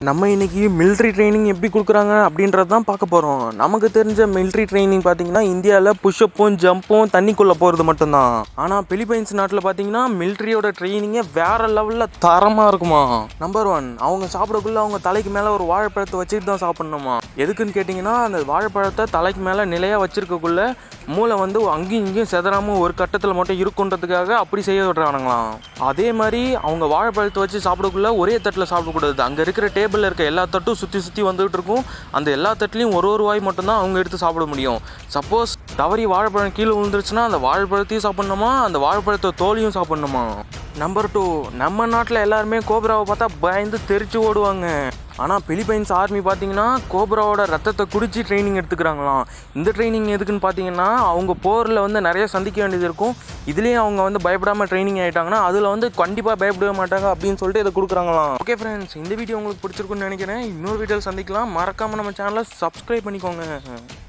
நம்ம இன்னைக்கு military training எப்படி கொடுக்குறாங்க அப்படின்றது தான் பார்க்க போகிறோம் நமக்கு தெரிஞ்ச மிலிட்ரி ட்ரைனிங் பார்த்தீங்கன்னா இந்தியாவில் புஷ்அப்பும் ஜம்பும் தண்ணிக்குள்ளே போகிறது மட்டும்தான் ஆனால் பிலிப்பைன்ஸ் நாட்டில் பார்த்தீங்கன்னா மிலிட்ரியோட ட்ரைனிங்கே வேற லெவலில் தரமாக இருக்குமா நம்பர் ஒன் அவங்க சாப்பிடக்குள்ள அவங்க தலைக்கு மேலே ஒரு வாழைப்பழத்தை வச்சுட்டு தான் சாப்பிடணுமா எதுக்குன்னு கேட்டிங்கன்னா அந்த வாழைப்பழத்தை தலைக்கு மேலே நிலையாக வச்சிருக்கக்குள்ள மூளை வந்து அங்கேயும் இங்கேயும் செதறாமல் ஒரு கட்டத்தில் மட்டும் இருக்குன்றதுக்காக அப்படி செய்ய விடுறானுங்களாம் அதே மாதிரி அவங்க வாழைப்பழத்தை வச்சு சாப்பிடக்குள்ள ஒரே தட்டில் சாப்பிடக்கூடாது அங்கே இருக்கிற டேபிளில் இருக்க எல்லா தட்டும் சுற்றி சுற்றி வந்துகிட்டு இருக்கும் அந்த எல்லா தட்டுலையும் ஒரு ஒரு வாய் மட்டும்தான் அவங்க எடுத்து சாப்பிட முடியும் சப்போஸ் தவறி வாழைப்பழம் கீழே விழுந்துருச்சுன்னா அந்த வாழைப்பழத்தையும் சாப்பிடணுமா அந்த வாழைப்பழத்தை தோலையும் சாப்பிடணுமா நம்பர் டூ நம்ம நாட்டில் எல்லாருமே கோப்ராவை பார்த்தா பயந்து தெரிச்சு ஓடுவாங்க ஆனால் பிலிப்பைன்ஸ் ஆர்மி பார்த்தீங்கன்னா கோப்ராவோட ரத்தத்தை குடிச்சு ட்ரைனிங் எடுத்துக்கிறாங்களாம் இந்த ட்ரைனிங் எதுக்குன்னு பார்த்தீங்கன்னா அவங்க போரில் வந்து நிறைய சந்திக்க வேண்டியது இருக்கும் இதுலேயும் அவங்க வந்து பயப்படாமல் ட்ரைனிங் ஆகிட்டாங்கன்னா அதில் வந்து கண்டிப்பாக பயப்படவே மாட்டாங்க அப்படின்னு சொல்லிட்டு இதை கொடுக்குறாங்களாம் ஓகே ஃப்ரெண்ட்ஸ் இந்த வீடியோ உங்களுக்கு பிடிச்சிருக்குன்னு நினைக்கிறேன் இன்னொரு வீடியோவில் சந்திக்கலாம் மறக்காமல் நம்ம சேனலை சப்ஸ்கிரைப் பண்ணிக்கோங்க